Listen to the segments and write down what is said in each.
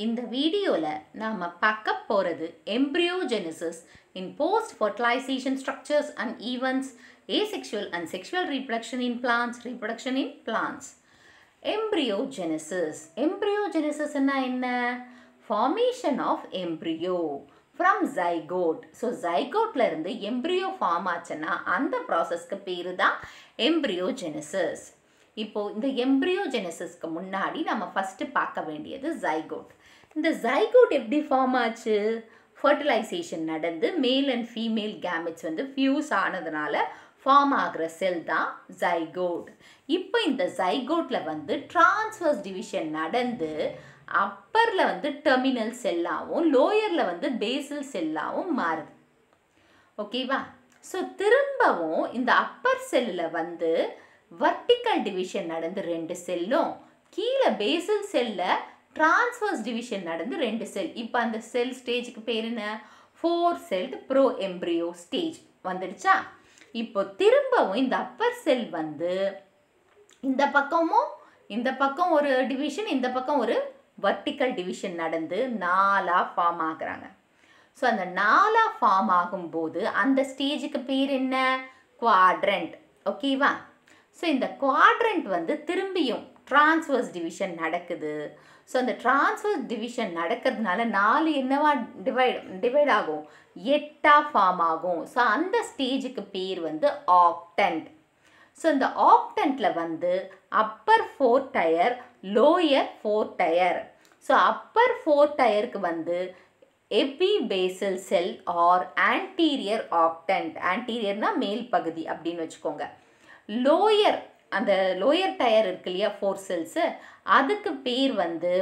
இந்த வீடியோவில் நாம் பார்க்க போகிறது embryogenesis in post fertilization structures and events asexual and sexual reproduction in plants reproduction in plants embryogenesis embryogenesis னா என்ன formation of embryo from zygote so ஜைகோட்ல இருந்து எம்ப்ரியோ ஃபார்ம் ஆச்சுன்னா அந்த ப்ராசஸ்க்கு பேரு தான் embryogenesis இப்போ இந்த எம்ப்ரியோஜெனசிஸ்க்கு முன்னாடி நம்ம ஃபஸ்ட்டு பார்க்க வேண்டியது ஜைகோட் இந்த ஜைகோட் எப்படி ஃபார்ம் ஆச்சு ஃபர்டிலைசேஷன் நடந்து மேல் அண்ட் ஃபீமேல் கேமெட்ஸ் வந்து ஃபியூஸ் ஆனதுனால ஃபார்ம் ஆகிற செல் தான் ஜைகோட் இப்போ இந்த ஜைகோட்டில் வந்து டிரான்ஸ்வர்ஸ் டிவிஷன் நடந்து அப்பரில் வந்து டெர்மினல் செல்லாகவும் லோயரில் வந்து பேசல் செல்லாகவும் மாறுது ஓகேவா ஸோ திரும்பவும் இந்த அப்பர் செல்லில் வந்து வர்டிக்கல் டிவிஷன் நடந்து ரெண்டு செல்லும் கீழே பேசல் செல்லில் டிரான்ஸ்வர்ஸ் டிவிஷன் நடந்து ரெண்டு செல் இப்போ அந்த செல் ஸ்டேஜுக்கு பேர் என்ன four celled pro embryo stage வந்துடுச்சா இப்போ திரும்பவும் இந்த அப்பர் செல் வந்து இந்த பக்கமும் இந்த பக்கம் ஒரு டிவிஷன் இந்த பக்கம் ஒரு வர்டிக்கல் டிவிஷன் நடந்து நாலாக ஃபார்ம் ஆகுறாங்க ஸோ அந்த நாலாக ஃபார்ம் ஆகும்போது அந்த ஸ்டேஜுக்கு பேர் என்ன குவாட்ரண்ட் ஓகேவா ஸோ இந்த குவாட்ரண்ட் வந்து திரும்பியும் டிரான்ஸ்வர்ஸ் டிவிஷன் நடக்குது ஸோ அந்த டிரான்ஸ்வர்ஸ் டிவிஷன் நடக்கிறதுனால நாலு என்னவா டிவைட் டிவைட் ஆகும் எட்டாக ஃபார்ம் ஆகும் ஸோ அந்த ஸ்டேஜுக்கு பேர் வந்து ஆக்டன்ட் ஸோ இந்த ஆக்டன்ட்டில் வந்து upper four tier lower four tier so upper four டயருக்கு வந்து epibasal cell or anterior octant ஆன்டீரியர்னா மேல் பகுதி அப்படின்னு வச்சுக்கோங்க லோயர் அந்த லோயர் டயர் இருக்கு இல்லையா ஃபோர் செல்ஸு அதுக்கு பேர் வந்து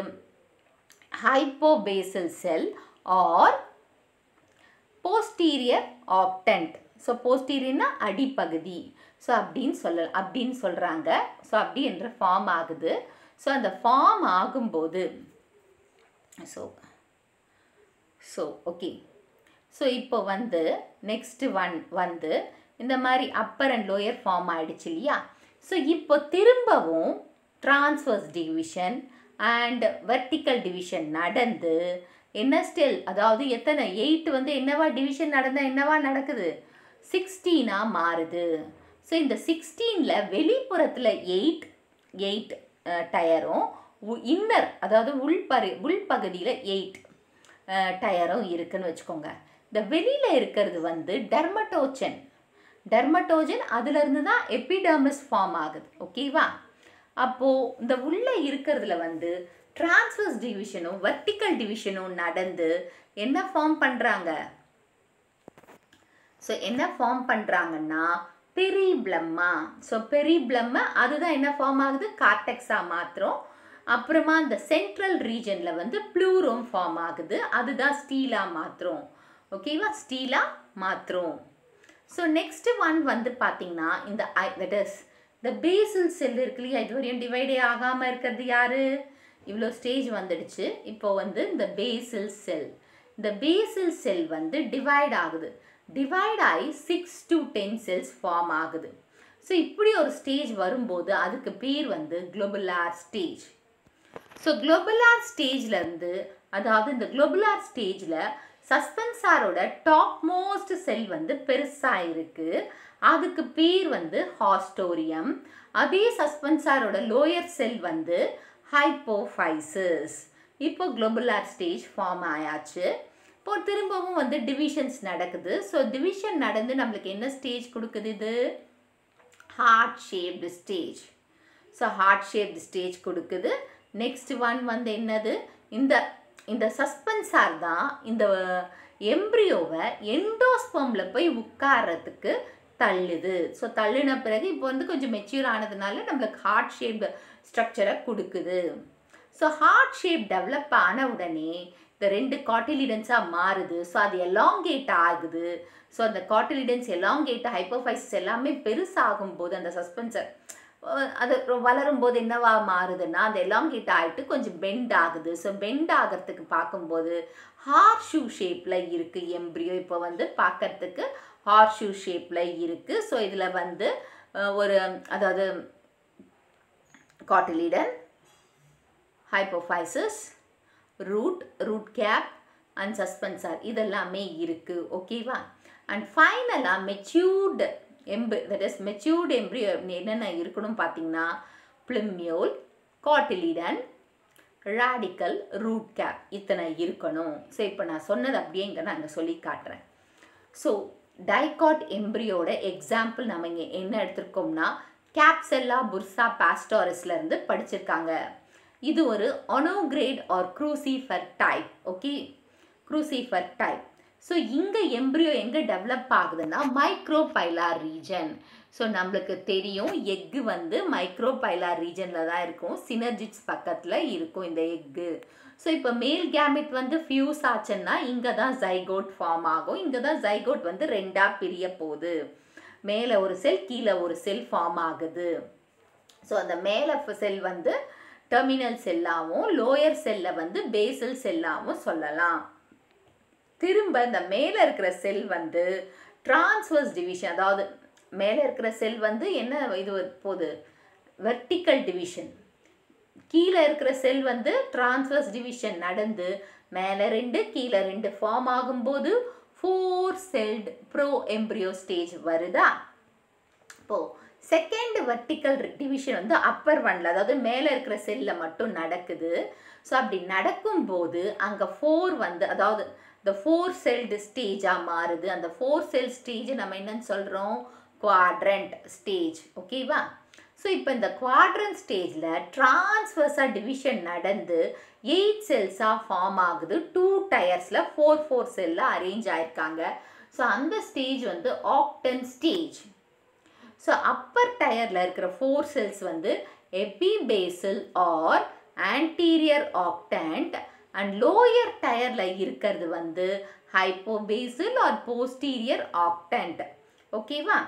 hypobasal cell or posterior octant so போஸ்டீரியர்னா அடிப்பகுதி ஸோ அப்படின்னு சொல்ல அப்படின்னு சொல்கிறாங்க ஸோ அப்படி என்ற ஃபார்ம் ஆகுது ஸோ அந்த ஃபார்ம் ஆகும்போது ஸோ ஸோ ஓகே ஸோ இப்போ வந்து நெக்ஸ்ட் ஒன் வந்து இந்த மாதிரி அப்பர் அண்ட் லோயர் ஃபார்ம் ஆயிடுச்சு இல்லையா ஸோ இப்போ திரும்பவும் transverse division and vertical division நடந்து என்ன ஸ்டில் அதாவது எத்தனை எயிட் வந்து என்னவா டிவிஷன் நடந்தால் என்னவா நடக்குது சிக்ஸ்டீனாக மாறுது ஸோ இந்த சிக்ஸ்டீனில் வெளிப்புறத்தில் எயிட் எயிட் டயரும் இன்னர் அதாவது உள்பரு உள்பகுதியில் எயிட் டயரும் இருக்குன்னு வச்சுக்கோங்க இந்த வெளியில் இருக்கிறது வந்து டெர்மட்டோச்சன் டெர்மட்டோஜன் அதுலேருந்து தான் எபிடர்மிஸ் ஃபார்ம் ஆகுது ஓகேவா அப்போது இந்த உள்ளே இருக்கிறதுல வந்து டிரான்ஸ்வர்ஸ் டிவிஷனும் வெர்டிக்கல் டிவிஷனும் நடந்து என்ன ஃபார்ம் பண்ணுறாங்க ஸோ என்ன ஃபார்ம் பண்ணுறாங்கன்னா பெரிப்ளம்மா ஸோ பெரிப்ளம்மா அதுதான் என்ன ஃபார்ம் ஆகுது கார்டெக்ஸாக மாத்திரம் அப்புறமா இந்த சென்ட்ரல் ரீஜனில் வந்து ப்ளூரோம் ஃபார்ம் ஆகுது அதுதான் ஸ்டீலாக மாத்திரம் ஓகேவா ஸ்டீலாக மாத்திரம் ஸோ நெக்ஸ்ட் ஒன் வந்து பார்த்தீங்கன்னா இந்த ஐ தட் இஸ் இந்த பேசல் செல் இருக்கு இல்லையா இது வரையும் டிவைடே ஆகாமல் இருக்கிறது யார் இவ்வளோ ஸ்டேஜ் வந்துடுச்சு இப்போ வந்து இந்த பேசல் செல் இந்த பேசல் செல் வந்து டிவைட் ஆகுது டிவைட் ஆகி six to ten cells form ஆகுது ஸோ இப்படி ஒரு ஸ்டேஜ் வரும்போது அதுக்கு பேர் வந்து குளோபுலார் ஸ்டேஜ் ஸோ குளோபுலார் ஸ்டேஜ்லேருந்து அதாவது இந்த குளோபுலார் ஸ்டேஜில் சஸ்பென்சாரோட டாப் மோஸ்ட் செல் வந்து பெருசாக இருக்குது அதுக்கு பேர் வந்து ஹாஸ்டோரியம் அதே சஸ்பென்சாரோட லோயர் செல் வந்து ஹைப்போஃபைசஸ் இப்போ குளோபுலார் ஸ்டேஜ் ஃபார்ம் ஆயாச்சு இப்போ திரும்பவும் வந்து டிவிஷன்ஸ் நடக்குது ஸோ டிவிஷன் நடந்து நம்மளுக்கு என்ன ஸ்டேஜ் கொடுக்குது இது heart shaped stage so heart shaped stage கொடுக்குது நெக்ஸ்ட் ஒன் வந்து என்னது இந்த இந்த சஸ்பென்சார் தான் இந்த எம்ப்ரியோவை எண்டோஸ்பம்ல போய் உட்கார்றதுக்கு தள்ளுது ஸோ தள்ளின பிறகு இப்போ வந்து கொஞ்சம் மெச்சூர் ஆனதுனால நம்மளுக்கு ஹார்ட் ஷேப் ஸ்ட்ரக்சரை கொடுக்குது ஸோ ஹார்ட் ஷேப் டெவலப் ஆன உடனே இந்த ரெண்டு காட்டிலிடன்ஸாக மாறுது ஸோ அது எலாங்கேட் ஆகுது ஸோ அந்த காட்டிலிடன்ஸ் எலாங்கேட் ஹைப்போஃபைசஸ் எல்லாமே பெருசாகும் போது அந்த சஸ்பென்சர் அது வளரும் போது என்னவா மாறுதுன்னா அது எலாங்கேட் ஆகிட்டு கொஞ்சம் பெண்ட் ஆகுது ஸோ பெண்ட் ஆகிறதுக்கு பார்க்கும்போது ஹார் ஷூ ஷேப்பில் இருக்குது எம்ப்ரியோ இப்போ வந்து பார்க்கறதுக்கு ஹார் ஷூ ஷேப்பில் இருக்குது ஸோ இதில் வந்து ஒரு அதாவது cotyledon hypophysis root root cap and suspensor இதெல்லாமே இருக்குது ஓகேவா அண்ட் ஃபைனலாக மெச்சூர்டு எம்பு தட் இஸ் மெச்சூர்டு எம்ப்ரியோ என்னென்ன இருக்கணும் பார்த்தீங்கன்னா plumule cotyledon radicle root cap இத்தனை இருக்கணும் ஸோ இப்போ நான் சொன்னது அப்படியே இங்கே நான் இங்கே சொல்லி காட்டுறேன் ஸோ டைகாட் எம்ப்ரியோட எக்ஸாம்பிள் நம்ம இங்கே என்ன எடுத்திருக்கோம்னா கேப்செல்லா புர்சா பாஸ்டாரிஸ்லேருந்து படிச்சிருக்காங்க இது ஒரு Onagrad or crucifer type okay crucifer type so இங்கே எம்ப்ரியோ எங்கே டெவலப் ஆகுதுன்னா மைக்ரோபைலார் ரீஜன் ஸோ நம்மளுக்கு தெரியும் எக்கு வந்து மைக்ரோபைலார் ரீஜனில் தான் இருக்கும் சினர்ஜிட்ஸ் பக்கத்தில் இருக்கும் இந்த எக்கு ஸோ இப்போ மேல் கேமெட் வந்து ஃபியூஸ் ஆச்சுன்னா இங்கே தான் ஜைகோட் ஃபார்ம் ஆகும் இங்கே தான் ஜைகோட் வந்து ரெண்டாக பிரிய போகுது மேலே ஒரு செல் கீழே ஒரு செல் ஃபார்ம் ஆகுது ஸோ அந்த மேலே செல் வந்து டெர்மினல் செல்லாகவும் லோயர் செல்லை வந்து பேசல் செல்லாகவும் சொல்லலாம் திரும்ப இந்த மேலே இருக்கிற செல் வந்து டிரான்ஸ்வர்ஸ் டிவிஷன் அதாவது மேலே இருக்கிற செல் வந்து என்ன இது போகுது வெர்டிக்கல் டிவிஷன் கீழே இருக்கிற செல் வந்து டிரான்ஸ்வர்ஸ் டிவிஷன் நடந்து மேலே ரெண்டு கீழே ரெண்டு ஃபார்ம் ஆகும்போது four celled pro embryo stage வருதா இப்போது செகண்ட் வெர்டிக்கல் டிவிஷன் வந்து அப்பர் ஒன்ல அதாவது மேலே இருக்கிற செல்லில் மட்டும் நடக்குது ஸோ அப்படி நடக்கும்போது அங்கே ஃபோர் வந்து அதாவது இந்த ஃபோர் செல்டு ஸ்டேஜாக மாறுது அந்த ஃபோர் செல் ஸ்டேஜ் நம்ம என்னன்னு சொல்கிறோம் குவாட்ரண்ட் ஸ்டேஜ் ஓகேவா ஸோ இப்போ இந்த குவாட்ரண்ட் ஸ்டேஜில் டிரான்ஸ்வர்ஸாக டிவிஷன் நடந்து எயிட் செல்ஸாக ஃபார்ம் ஆகுது டூ டயர்ஸில் ஃபோர் ஃபோர் செல்லில் அரேஞ்ச் ஆயிருக்காங்க ஸோ அந்த ஸ்டேஜ் வந்து ஆக்டன் ஸ்டேஜ் ஸோ அப்பர் டயரில் இருக்கிற ஃபோர் செல்ஸ் வந்து epibasal or anterior octant and lower டயரில் இருக்கிறது வந்து ஹைப்போபேசல் ஆர் போஸ்டீரியர் ஆக்டன்ட் ஓகேவா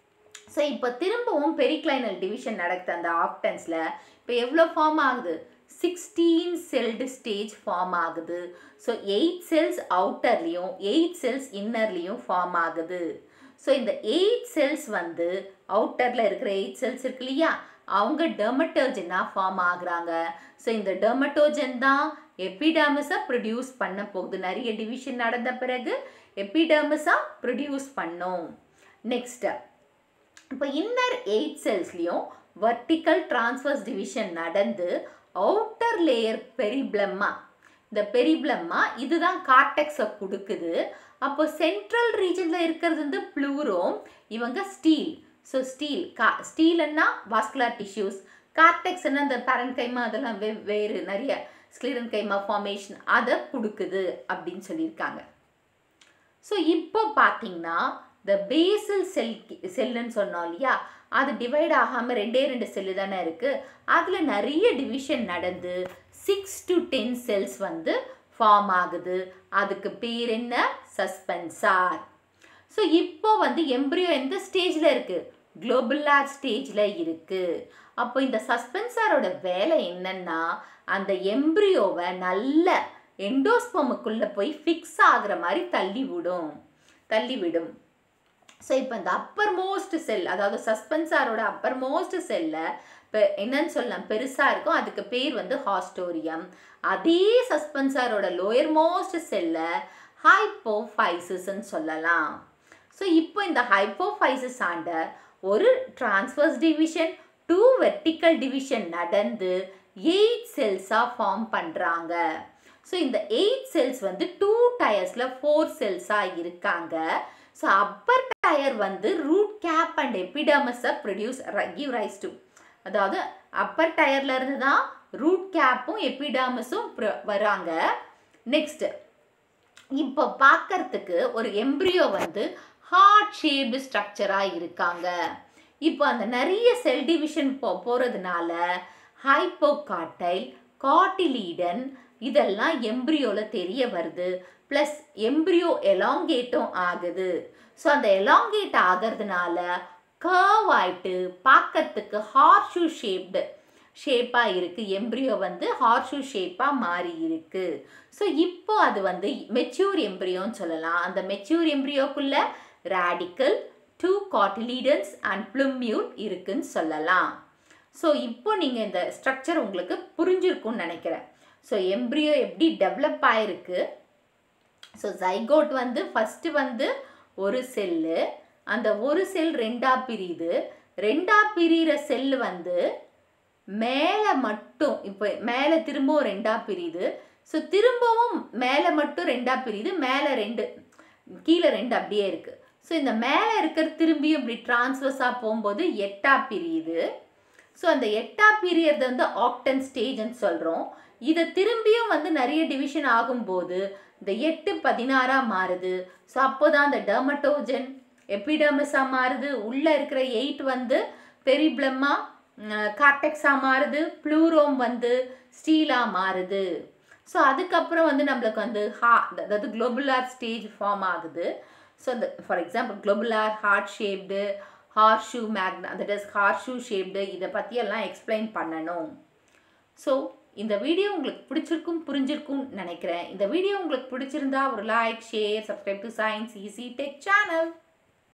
ஸோ இப்போ திரும்பவும் பெரிக்ளைனல் டிவிஷன் நடக்குது அந்த ஆக்டன்ஸில் இப்போ எவ்வளோ ஃபார்ம் ஆகுது சிக்ஸ்டீன் செல்டு ஸ்டேஜ் ஃபார்ம் ஆகுது ஸோ எயிட் செல்ஸ் அவுட்டர்லேயும் எயிட் செல்ஸ் இன்னர்லேயும் ஃபார்ம் ஆகுது ஸோ இந்த எயிட் செல்ஸ் வந்து அவுட்டரில் இருக்கிற எயிட் செல்ஸ் இருக்கு இல்லையா அவங்க டெர்மட்டோஜனாக ஃபார்ம் ஆகுறாங்க ஸோ இந்த டெர்மட்டோஜன் தான் எபிடர்மிஸை ப்ரொடியூஸ் பண்ண போகுது நிறைய டிவிஷன் நடந்த பிறகு எபிடர்மிஸாக ப்ரொடியூஸ் பண்ணும் நெக்ஸ்ட்டு இப்போ இன்னர் எயிட் செல்ஸ்லேயும் வர்டிக்கல் டிரான்ஸ்வர்ஸ் டிவிஷன் நடந்து அவுட்டர் லேயர் பெரிப்ளம்மா இந்த பெரிப்ளம்மா இதுதான் கார்டெக்ஸை கொடுக்குது அப்போ சென்ட்ரல் ரீஜனில் இருக்கிறது வந்து ப்ளூரோம் இவங்க ஸ்டீல் ஸோ ஸ்டீல் கா ஸ்டீல்னா வாஸ்குலர் டிஷ்யூஸ் கார்டெக்ஸ்னா இந்த பேரன் கைமா அதெல்லாம் வே வேறு நிறைய ஸ்க்ளீரன் கைமா ஃபார்மேஷன் அதை கொடுக்குது அப்படின்னு சொல்லியிருக்காங்க ஸோ இப்போ பார்த்தீங்கன்னா இந்த பேசல் செல் செல்லுன்னு சொன்னோம் இல்லையா அது டிவைட் ஆகாமல் ரெண்டே ரெண்டு செல்லு தானே இருக்குது அதில் நிறைய டிவிஷன் நடந்து சிக்ஸ் டு டென் செல்ஸ் வந்து ஃபார்ம் ஆகுது அதுக்கு பேர் என்ன சஸ்பென்சார் ஸோ இப்போ வந்து எம்ப்ரியோ எந்த ஸ்டேஜில் இருக்குது குளோபுலார் ஸ்டேஜில் இருக்குது அப்போ இந்த சஸ்பென்சாரோட வேலை என்னன்னா அந்த எம்ப்ரியோவை நல்ல எண்டோஸ்போமுக்குள்ளே போய் ஃபிக்ஸ் ஆகுற மாதிரி தள்ளி விடும் தள்ளி விடும் ஸோ இப்போ இந்த அப்பர் மோஸ்ட் செல் அதாவது சஸ்பென்சாரோட அப்பர் மோஸ்ட் செல்லை இப்போ என்னன்னு சொல்லலாம் பெருசாக இருக்கும் அதுக்கு பேர் வந்து ஹாஸ்டோரியம் அதே சஸ்பென்சாரோட லோயர் மோஸ்ட் செல்லை ஹைப்போஃபைசிஸ்ன்னு சொல்லலாம் ஸோ இப்போ இந்த ஹைப்போஃபைசிஸ் ஆண்ட ஒரு transverse division two vertical division நடந்து எயிட் செல்ஸாக ஃபார்ம் பண்ணுறாங்க ஸோ இந்த எயிட் செல்ஸ் வந்து டூ டயர்ஸில் ஃபோர் செல்ஸாக இருக்காங்க ஸோ அப்பர் டயர் வந்து ரூட் கேப் அண்ட் எபிடமஸை ப்ரொடியூஸ் கிவ் ரைஸ் டு அதாவது அப்பர் டயர்ல இருந்து தான் ரூட் கேப்பும் எபிடாமஸும் வராங்க நெக்ஸ்ட் இப்போ பார்க்கறதுக்கு ஒரு எம்ப்ரியோ வந்து ஹார்ட் ஷேப்டு ஸ்ட்ரக்சராக இருக்காங்க இப்போ அந்த நிறைய செல் டிவிஷன் போ போகிறதுனால ஹைப்போகாட்டைல் காட்டிலீடன் இதெல்லாம் எம்ப்ரியோவில் தெரிய வருது ப்ளஸ் எம்ப்ரியோ எலாங்கேட்டும் ஆகுது ஸோ அந்த எலாங்கேட் ஆகிறதுனால கர்வ் ஆயிட்டு பார்க்கறதுக்கு ஹார்ஷூ ஷேப்டு ஷேப்பாக இருக்குது எம்ப்ரியோ வந்து ஹார்ஷூ ஷேப்பாக மாறி இருக்கு ஸோ இப்போ அது வந்து மெச்சூர் எம்ப்ரியோன்னு சொல்லலாம் அந்த மெச்சூர் எம்ப்ரியோக்குள்ள radicle two cotyledons and plumule இருக்குன்னு சொல்லலாம் ஸோ இப்போ நீங்கள் இந்த ஸ்ட்ரக்சர் உங்களுக்கு புரிஞ்சிருக்கும்னு நினைக்கிறேன் ஸோ எம்ப்ரியோ எப்படி டெவலப் ஆயிருக்கு ஸோ ஜைகோட் வந்து ஃபஸ்ட்டு வந்து ஒரு செல்லு அந்த ஒரு செல் ரெண்டா பிரியுது ரெண்டா பிரிகிற செல்லு வந்து மேலே மட்டும் இப்போ மேலே திரும்பவும் ரெண்டா பிரியுது ஸோ திரும்பவும் மேலே மட்டும் ரெண்டா பிரியுது மேலே ரெண்டு கீழே ரெண்டு அப்படியே இருக்கு ஸோ இந்த மேலே இருக்கிற திரும்பியும் இப்படி டிரான்ஸ்வர்ஸாக போகும்போது எட்டா பிரியுது ஸோ அந்த எட்டா பீரியட் வந்து ஆக்டன் ஸ்டேஜ்னு சொல்கிறோம் இதை திரும்பியும் வந்து நிறைய டிவிஷன் ஆகும்போது இந்த எட்டு பதினாறாக மாறுது ஸோ அப்போ தான் அந்த டெர்மட்டோஜன் எபிடர்மஸாக மாறுது உள்ளே இருக்கிற எயிட் வந்து பெரிப்ளம்மா கார்டெக்ஸாக மாறுது ப்ளூரோம் வந்து ஸ்டீலாக மாறுது ஸோ அதுக்கப்புறம் வந்து நம்மளுக்கு வந்து ஹா அதாவது குளோபுலார் ஸ்டேஜ் ஃபார்ம் ஆகுது ஸோ அந்த for example globular heart shaped horseshoe மேக்னா தட் இஸ் ஹார்ஷூ ஷேப்டு இதை பற்றியெல்லாம் எக்ஸ்பிளைன் பண்ணணும் ஸோ இந்த வீடியோ உங்களுக்கு பிடிச்சிருக்கும் புரிஞ்சிருக்கும் நினைக்கிறேன் இந்த வீடியோ உங்களுக்கு பிடிச்சிருந்தா ஒரு like share subscribe to Science Easy Tech channel